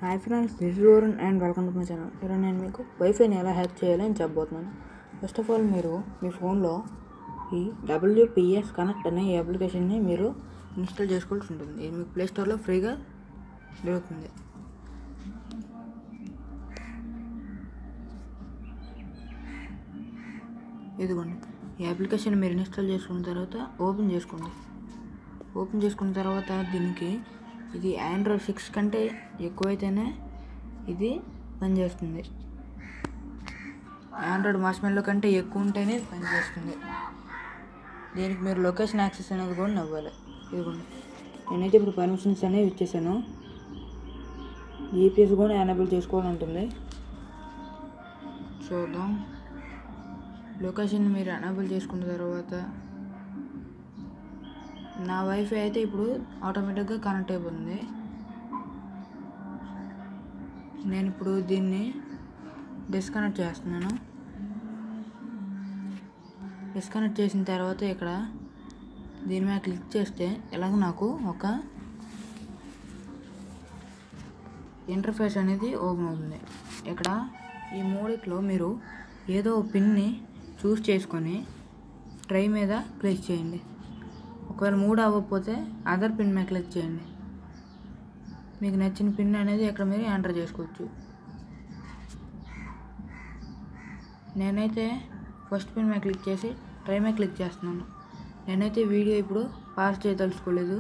hi friends this is Varun and welcome to my channel ఈరోజు నేను మీకు వైఫైని ఎలా హ్యాక్ చేయాలి అని చెప్పబోతున్నాను ఫస్ట్ ఆఫ్ ఆల్ మీరు మీ ఫోన్లో ఈ డబ్ల్యూపిఎస్ కనెక్ట్ అనే ఈ అప్లికేషన్ని మీరు ఇన్స్టాల్ చేసుకోవాల్సి ఉంటుంది ఇది మీకు ప్లే స్టోర్లో ఫ్రీగా దొరుకుతుంది ఇదిగోండి ఈ అప్లికేషన్ మీరు ఇన్స్టాల్ చేసుకున్న తర్వాత ఓపెన్ చేసుకోండి ఓపెన్ చేసుకున్న తర్వాత దీనికి ఇది ఆండ్రాయిడ్ సిక్స్ కంటే ఎక్కువైతేనే ఇది పనిచేస్తుంది ఆండ్రాయిడ్ మాస్మెల్లో కంటే ఎక్కువ ఉంటేనే పనిచేస్తుంది దీనికి మీరు లొకేషన్ యాక్సెస్ అనేది కూడా ఇవ్వాలి ఇదిగోండి నేనైతే ఇప్పుడు పర్మిషన్స్ అనేవి ఇచ్చేసాను జీపీఎస్ కూడా ఎనేబుల్ చేసుకోవాలని ఉంటుంది చూద్దాం లొకేషన్ మీరు ఎనేబుల్ చేసుకున్న తర్వాత నా వైఫై అయితే ఇప్పుడు ఆటోమేటిక్గా కనెక్ట్ అయిపోతుంది నేను ఇప్పుడు దీన్ని డిస్కనెక్ట్ చేస్తున్నాను డిస్కనెక్ట్ చేసిన తర్వాత ఇక్కడ దీని మీద క్లిక్ చేస్తే ఇలాగ నాకు ఒక ఇంటర్ఫేస్ అనేది ఓపెన్ అవుతుంది ఇక్కడ ఈ మూడిట్లో మీరు ఏదో ఒక పిన్ని చూస్ చేసుకొని ట్రై మీద క్లిక్ చేయండి ఒకవేళ మూడు అవ్వకపోతే అదర్ పిన్ మీద క్లిక్ చేయండి మీకు నచ్చిన పిన్ అనేది ఇక్కడ మీరు ఎంటర్ చేసుకోవచ్చు నేనైతే ఫస్ట్ పిన్ మీద క్లిక్ చేసి ట్రై మీద క్లిక్ చేస్తున్నాను నేనైతే వీడియో ఇప్పుడు పాస్ చేయదలుచుకోలేదు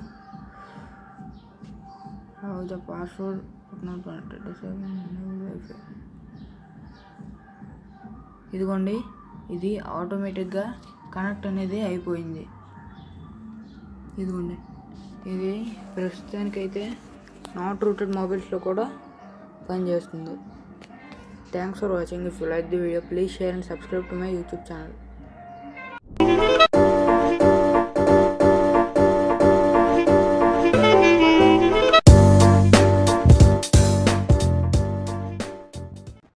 ద పాస్వర్డ్ ఇదిగోండి ఇది ఆటోమేటిక్గా కనెక్ట్ అనేది అయిపోయింది ఇదిగోండి ఇది ప్రస్తుతానికైతే నాట్ రూటెడ్ మొబైల్స్లో కూడా పనిచేస్తుంది thanks for watching if you like the video please share and subscribe to my YouTube channel